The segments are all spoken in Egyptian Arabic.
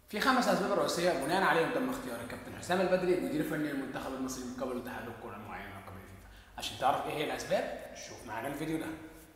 في خمس اسباب رئيسيه بناء عليهم تم اختيار الكابتن حسام البدري مدير فني للمنتخب المصري من قبل اتحاد الكره المعين قبل الفيفا عشان تعرف ايه هي الاسباب شوف معانا الفيديو ده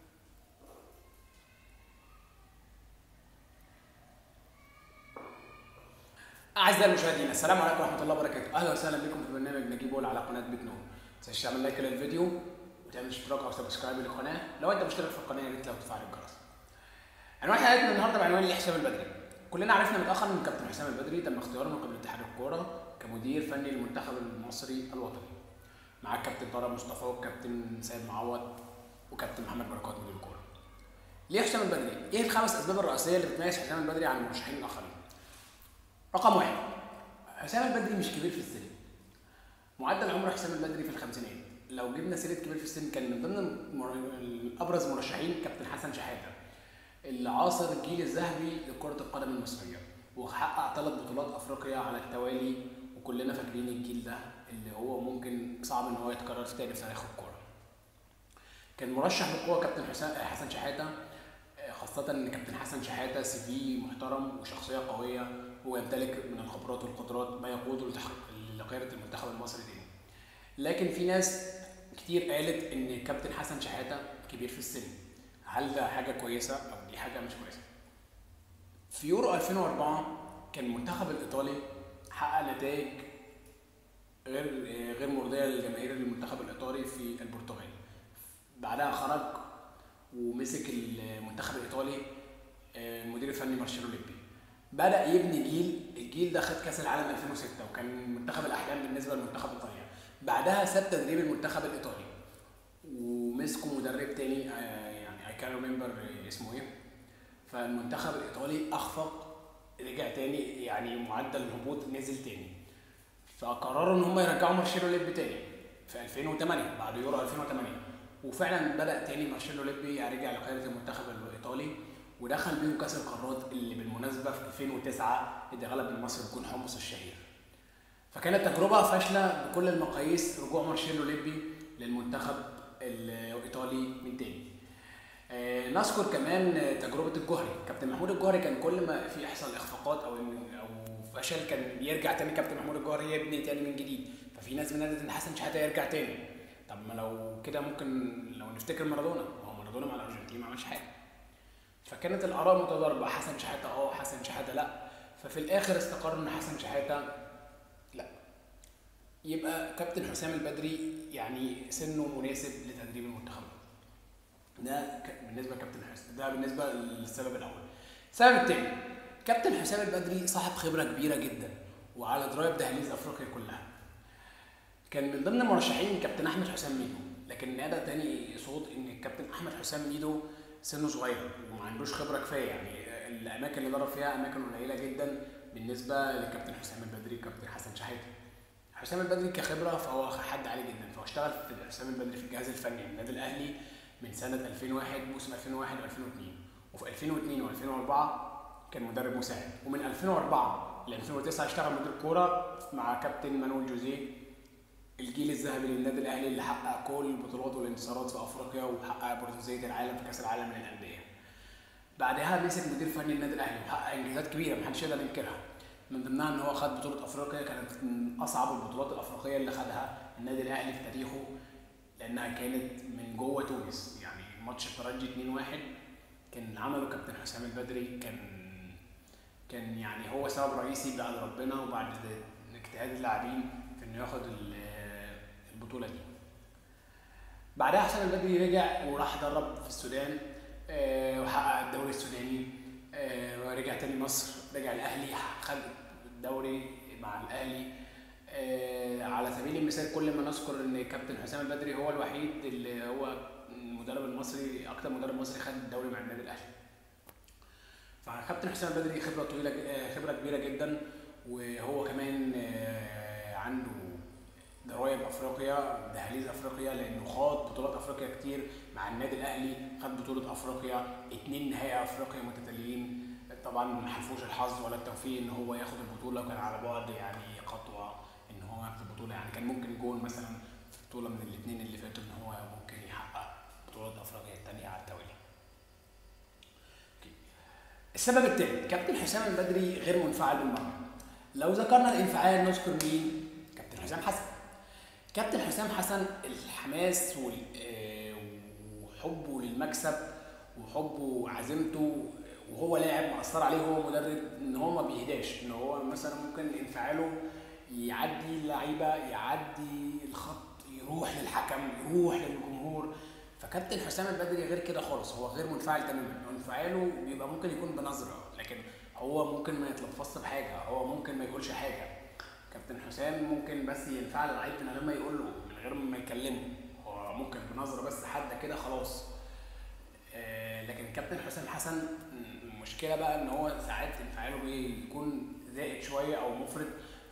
اعزائي المشاهدين السلام عليكم ورحمه الله وبركاته اهلا وسهلا بكم في برنامج نجيب بول على قناه بيت نور ما تنساش تعمل لايك للفيديو وتعمل اشتراك او سبسكرايب للقناه لو انت مشترك في القناه يا ريت لو تفعل الجرس عنوان حلقتنا النهارده بعنوان ليه حسام البدري كلنا عرفنا متاخر ان الكابتن حسام البدري تم اختياره من قبل اتحاد الكوره كمدير فني للمنتخب المصري الوطني مع الكابتن طارق مصطفى والكابتن سيد معوض وكابتن محمد بركات مدير الكوره ليه حسام البدري ايه الخمس اسباب الرئيسيه اللي بتميز حسام البدري عن المرشحين الاخرين رقم واحد حسام البدري مش كبير في السن معدل عمر حسام البدري في الخمسينات لو جبنا سيره كبير في السن كان من ضمن المر- ابرز مرشحين كابتن حسن شحاته اللي عاصر الجيل الذهبي لكره القدم المصريه وحقق ثلاث بطولات افريقيا على التوالي وكلنا فاكرين الجيل ده اللي هو ممكن صعب ان هو يتكرر في تاني في تاريخ الكوره كان مرشح بقوه كابتن حسام حسن شحاته خاصة إن كابتن حسن شحاتة سي في محترم وشخصية قوية ويمتلك من الخبرات والقدرات ما يقوده لتحقيق- لقيادة المنتخب المصري تاني. لكن في ناس كتير قالت إن كابتن حسن شحاتة كبير في السن. هل ده حاجة كويسة أو دي حاجة مش كويسة؟ في يورو 2004 كان المنتخب الإيطالي حقق نتائج غير غير مرضية لجماهير المنتخب الإيطالي في البرتغال. بعدها خرج ومسك المنتخب الايطالي آه، المدير الفني مارشيلو ليبي بدا يبني جيل الجيل ده خد كاس العالم 2006 وكان منتخب الاحلام بالنسبه لمنتخب ايطاليا بعدها ساب تدريب المنتخب الايطالي ومسكوا مدرب تاني آه، يعني اي كان ريمبر اسمه ايه فالمنتخب الايطالي اخفق رجع تاني يعني معدل الهبوط نزل تاني فقرروا ان هم يرجعوا مارشيلو ليبي تاني في 2008 بعد يورو 2008 وفعلا بدا تاني مارشيلو ليبي رجع لقياده المنتخب الايطالي ودخل بيهم كاس القارات اللي بالمناسبه في 2009 اللي غلب المصري بيكون حمص الشهير فكانت تجربه فاشله بكل المقاييس رجوع مارشيلو ليبي للمنتخب الايطالي من تاني آه، نذكر كمان آه، تجربه الجوهري كابتن محمود الجوهري كان كل ما في يحصل اخفاقات او إن- او فشل كان يرجع تاني كابتن محمود الجوهري يبني تاني من جديد ففي ناس بنادت ان حسن شحاته يرجع تاني طب ما لو كده ممكن لو نفتكر مارادونا ما هو مارادونا مع الارجنتين ما عملش حاجه فكانت الاراء متضاربه حسن شحاته اه حسن شحاته لا ففي الاخر استقر ان حسن شحاته لا يبقى كابتن حسام البدري يعني سنه مناسب لتدريب المنتخب ده ك- بالنسبه لكابتن حسام ده بالنسبه للسبب الاول السبب الثاني كابتن حسام البدري صاحب خبره كبيره جدا وعلى درايه بدهاليز افريقيا كلها كان من ضمن المرشحين كابتن احمد حسام ميدو لكن نادى تاني صوت ان الكابتن احمد حسام ميدو سنه صغير وما عندوش خبره كفايه يعني الاماكن اللي ضرب فيها اماكن قليله جدا بالنسبه لكابتن حسام البدري كابتن حسن شحاته حسام البدري كخبره فهو حد عالي جدا فهو اشتغل في حسام البدري في الجهاز الفني للنادي الاهلي من سنه 2001 موسم 2001 و2002 وفي 2002 و2004 كان مدرب مساعد ومن 2004 ل 2009 اشتغل مدير كوره مع كابتن مانويل جوزيه الجيل الذهبي للنادي الاهلي اللي حقق كل البطولات والانتصارات في افريقيا وحقق برونزيه العالم في كاس العالم للانديه. بعدها مسك مدير فني النادي الاهلي وحقق انجازات كبيره محدش يقدر ينكرها. من ضمنها ان هو خد بطوله افريقيا كانت من اصعب البطولات الافريقيه اللي خدها النادي الاهلي في تاريخه لانها كانت من جوه تونس يعني ماتش الترجي 2-1 كان عمله كابتن حسام البدري كان كان يعني هو سبب رئيسي بعد ربنا وبعد اجتهاد اللاعبين في انه ياخد ال- البطوله دي. بعدها حسام البدري رجع وراح درب في السودان آه، وحقق الدوري السوداني آه، ورجع تاني مصر رجع الاهلي خد الدوري مع الاهلي آه، على سبيل المثال كل ما نذكر ان كابتن حسام البدري هو الوحيد اللي هو المدرب المصري اكتر مدرب مصري خد الدوري مع النادي الاهلي فكابتن حسام البدري خبره طويله ج- آه، خبره كبيره جدا وهو كمان آه، عنده درايه بافريقيا دهاليز افريقيا لانه خاض بطولات افريقيا كتير مع النادي الاهلي خد بطوله افريقيا اتنين نهائي افريقيا متتاليين طبعا ما حلفوش الحظ ولا التوفيق ان هو ياخد البطوله وكان على بعد يعني خطوه ان هو ياخد البطوله يعني كان ممكن يكون مثلا في بطوله من الاثنين اللي فاتوا ان هو ممكن يحقق بطولات افريقيا الثانيه على التوالي. أوكي. السبب الثاني كابتن حسام البدري غير منفعل بالمره لو ذكرنا الانفعال نذكر مين كابتن حسام حسن كابتن حسام حسن الحماس وال- آه، وحبه للمكسب وحبه وعزيمته وهو لاعب مأثر عليه هو مدرب ان هو ما بيهداش ان هو مثلا ممكن انفعاله يعدي اللعيبه يعدي الخط يروح للحكم يروح للجمهور فكابتن حسام البدري غير كده خالص هو غير منفعل تماما انفعاله بيبقى ممكن يكون بنظره لكن هو ممكن ما يتلفظش بحاجه هو ممكن ما يقولش حاجه كابتن حسام ممكن بس ينفعل اللعيب من غير ما يقول له من غير ما يكلمه هو ممكن بنظره بس حد كده خلاص آه، لكن كابتن حسام حسن م- المشكله بقى ان هو ساعات انفعاله بيكون زائد شويه او مفرط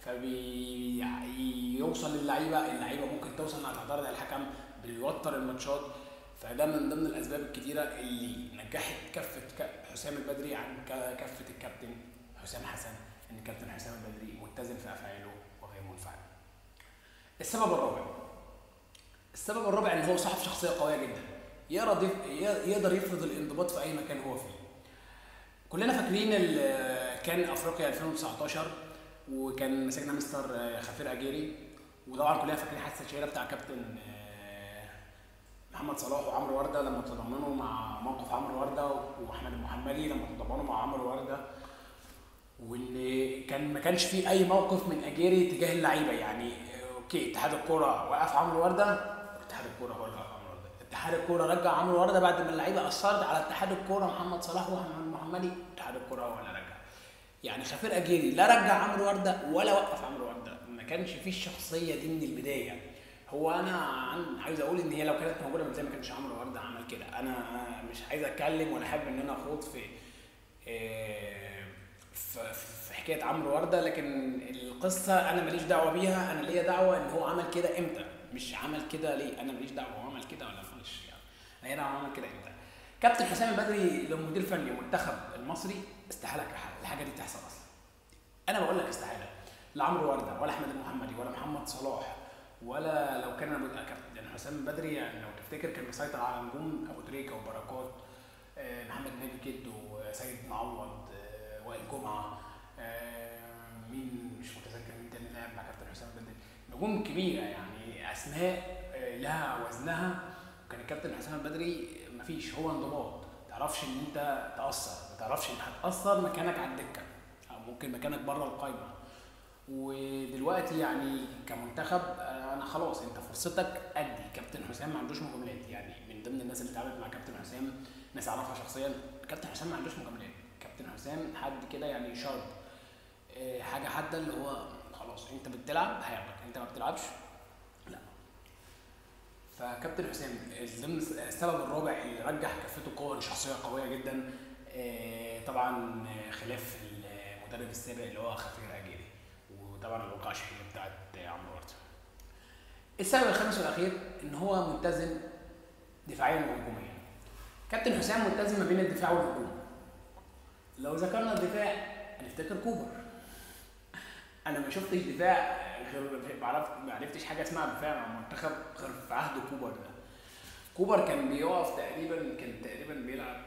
فبيوصل للعيبه اللعيبه ممكن توصل انها تعترض على الحكم بيوتر الماتشات فده من ضمن الاسباب الكتيره اللي نجحت كفه ك- حسام البدري عن ك- كفه الكابتن حسام حسن ان كابتن حسام البدري متزن في افعاله وغير منفعل. السبب الرابع السبب الرابع ان هو صاحب شخصيه قويه جدا يقدر يف- يقدر يفرض الانضباط في اي مكان هو فيه كلنا فاكرين ال- كان افريقيا 2019 وكان مسكنا مستر خفير اجيري وطبعا كلنا فاكرين حادثه الشهيره بتاع كابتن آه، محمد صلاح وعمرو ورده لما تضامنوا مع موقف عمرو ورده واحمد المحمدي لما تضامنوا مع عمرو ورده وان كان ما كانش في اي موقف من اجيري تجاه اللعيبه يعني آه، اوكي اتحاد الكوره وقف عمرو ورده اتحاد الكوره هو اللي وقف عمرو ورده اتحاد الكوره رجع عمرو ورده بعد ما اللعيبه اثرت على اتحاد الكوره محمد صلاح واحمد المحمدي اتحاد الكوره هو اللي رجع يعني خفير اجيري لا رجع عمرو ورده ولا وقف عمرو ورده ما كانش فيه الشخصيه دي من البدايه هو انا عن- عايز اقول ان هي لو كانت موجوده من زي ما كانش عمرو ورده عمل كده انا أنا مش عايز اتكلم ولا حابب ان انا اخوض في آه، في في حكايه عمرو ورده لكن القصه انا ماليش دعوه بيها انا ليا دعوه ان هو عمل كده امتى مش عمل كده ليه انا ماليش دعوه هو عمل كده ولا ماليش يعني انا ليا دعوه هو عمل كده امتى كابتن حسام البدري لو مدير فني المنتخب المصري استحاله الحاجه دي تحصل اصلا انا بقول لك استحاله لا عمرو ورده ولا احمد المحمدي ولا محمد صلاح ولا لو كان انا بقول كابتن حسام البدري يعني لو تفتكر كان مسيطر على نجوم ابو تريكه وبركات آه، محمد نبي كد وسيد معوض آه، وائل جمعه آه، مين مش متذكر مين تاني لعب مع كابتن حسام البدري نجوم كبيره يعني اسماء آه، لها وزنها وكان الكابتن حسام البدري مفيش هو انضباط ما تعرفش ان انت تاثر ما تعرفش ان هتاثر مكانك على الدكه او ممكن مكانك بره القايمه ودلوقتي يعني كمنتخب آه، انا خلاص انت فرصتك ادي كابتن حسام ما عندوش مجاملات يعني من ضمن الناس اللي اتعاملت مع كابتن حسام ناس اعرفها شخصيا كابتن حسام ما عندوش مجاملات كابتن حسام حد كده يعني شارب آه، حاجه حاده اللي هو خلاص انت بتلعب هياخدك انت ما بتلعبش لا فكابتن حسام ضمن السبب الرابع اللي رجح كفته قوه شخصيه قويه جدا آه، طبعا آه، خلاف المدرب السابق اللي هو خفير اجيري وطبعا الوقعه الشهيره بتاعت عمرو ورده السبب الخامس والاخير ان هو متزن دفاعيا وهجوميا كابتن حسام متزن ما بين الدفاع والهجوم لو ذكرنا الدفاع هنفتكر كوبر انا ما شفتش دفاع غير ما عرفت ما عرفتش حاجه اسمها دفاع مع المنتخب غير في عهد كوبر ده كوبر كان بيقف تقريبا كان تقريبا بيلعب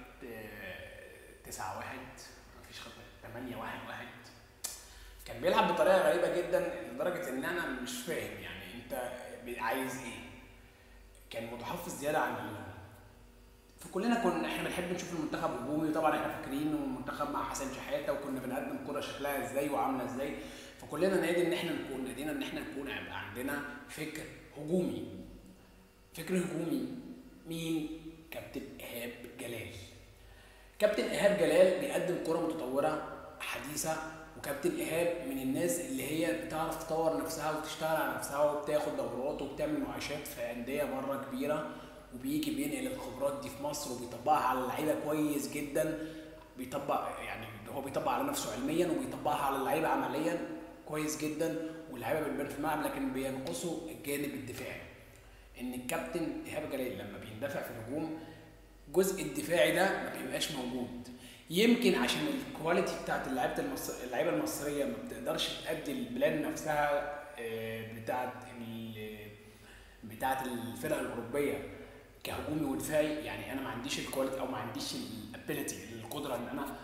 9 1 مفيش خط 8 1 1 كان بيلعب بطريقه غريبه جدا لدرجه ان انا مش فاهم يعني انت عايز ايه كان متحفظ زياده عن اللزوم فكلنا كنا احنا بنحب نشوف المنتخب هجومي طبعا احنا فاكرين المنتخب مع حسن شحاته وكنا بنقدم كره شكلها ازاي وعامله ازاي فكلنا نادي ان احنا نكون نادينا ان احنا نكون يبقى عندنا فكر هجومي فكر هجومي مين كابتن ايهاب جلال كابتن ايهاب جلال بيقدم كره متطوره حديثه وكابتن ايهاب من الناس اللي هي بتعرف تطور نفسها وتشتغل على نفسها وبتاخد دورات وبتعمل معاشات في انديه بره كبيره وبيجي بينقل الخبرات دي في مصر وبيطبقها على اللعيبه كويس جدا بيطبق يعني هو بيطبق على نفسه علميا وبيطبقها على اللعيبه عمليا كويس جدا واللعيبه بتبان في الملعب لكن بينقصوا الجانب الدفاعي ان الكابتن ايهاب جلال لما بيندفع في الهجوم الجزء الدفاعي ده ما بيبقاش موجود يمكن عشان الكواليتي بتاعت اللعيبه المصر... اللعيبه المصريه ما بتقدرش تأدي البلان نفسها آه، بتاعت ال... بتاعت الفرق الاوروبيه كهجومي ودفاعي يعني انا ما عنديش الكواليتي او ما عنديش الابيليتي القدره ان انا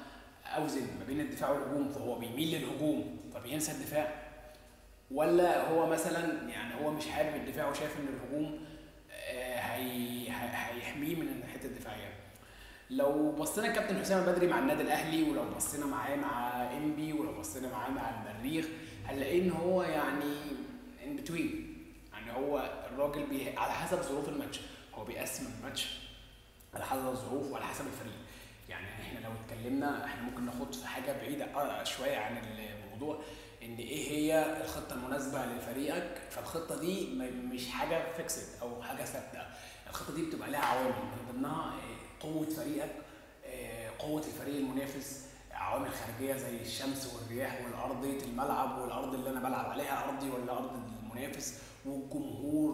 اوزن ما بين الدفاع والهجوم فهو بيميل للهجوم فبينسى الدفاع ولا هو مثلا يعني هو مش حابب الدفاع وشايف ان الهجوم آه، هي- هي- هيحميه من الحته الدفاعيه لو بصينا كابتن حسام البدري مع النادي الاهلي ولو بصينا معاه مع انبي ولو بصينا معاه مع المريخ هنلاقيه ان هو يعني ان بتوين يعني هو الراجل بي... على حسب ظروف الماتش هو بيقسم الماتش على حسب الظروف وعلى حسب الفريق يعني احنا لو اتكلمنا احنا ممكن ناخد في حاجه بعيده اه شويه عن الموضوع ان ايه هي الخطه المناسبه لفريقك فالخطه دي م- مش حاجه فيكسد او حاجه ثابته الخطه دي بتبقى لها عوامل من ضمنها آه، قوه فريقك آه، قوه الفريق المنافس عوامل خارجيه زي الشمس والرياح والارضيه الملعب والارض اللي انا بلعب عليها ارضي ولا ارض المنافس والجمهور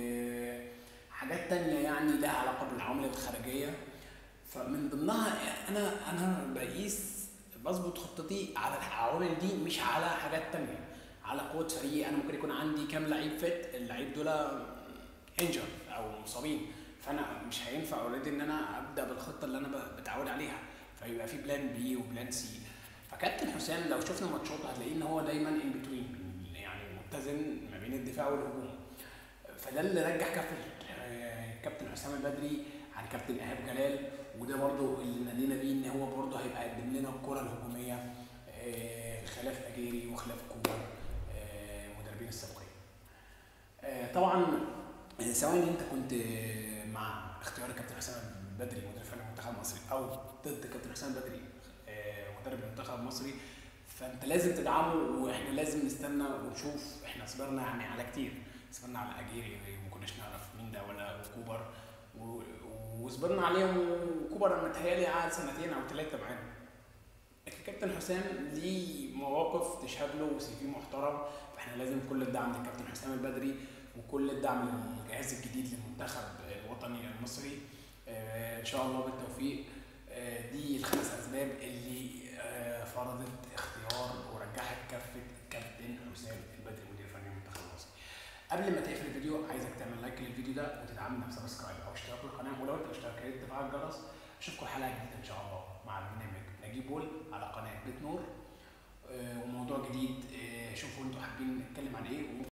وحاجات تانية يعني لها علاقه بالعوامل الخارجيه فمن ضمنها انا انا بقيس بظبط خطتي على العوامل دي مش على حاجات تانية على قوة فريقي انا ممكن يكون عندي كام لعيب فت اللعيب دول انجر او مصابين فانا مش هينفع اوريدي ان انا ابدا بالخطه اللي انا ب- متعود عليها فيبقى في بلان بي وبلان سي فكابتن حسام لو شفنا ماتشاته هتلاقيه ان هو دايما ان بتوين يعني متزن ما بين الدفاع والهجوم فده اللي رجح كابتن آه، كابتن حسام البدري عن كابتن ايهاب جلال وده برضو اللي نادينا بيه ان هو برضو هيبقى يقدم لنا الكره الهجوميه آه، خلاف اجيري وخلاف كوبر آه، مدربين السابقين آه، طبعا آه، سواء انت كنت آه، مع اختيار كابتن حسام البدري مدرب فني المنتخب المصري او ضد كابتن حسام البدري آه، مدرب المنتخب المصري فانت لازم تدعمه واحنا لازم نستنى ونشوف احنا صبرنا يعني على كتير صبرنا على اجيري وما كناش نعرف مين ده ولا كوبر و- وصبرنا عليهم وكوبر متهيألي قعد سنتين او ثلاثه معانا لكن كابتن حسام ليه مواقف تشهد له وسي في محترم فاحنا لازم كل الدعم للكابتن حسام البدري وكل الدعم للجهاز الجديد للمنتخب الوطني المصري آه، ان شاء الله بالتوفيق آه، دي الخمس اسباب اللي آه، فرضت اختيار ورجحت كفه كابتن حسام البدري مدير فني المنتخب المصري قبل ما تقفل الفيديو عايزك تعمل لايك للفيديو ده وتدعمنا بسبسكرايب او اشتراك في القناه ولو انت اشتركت يا ريت تفعل الجرس اشوفكم حلقه جديده ان شاء الله مع برنامج نجيب بول على قناه بيت نور آه، وموضوع جديد آه، شوفوا انتوا حابين نتكلم عن ايه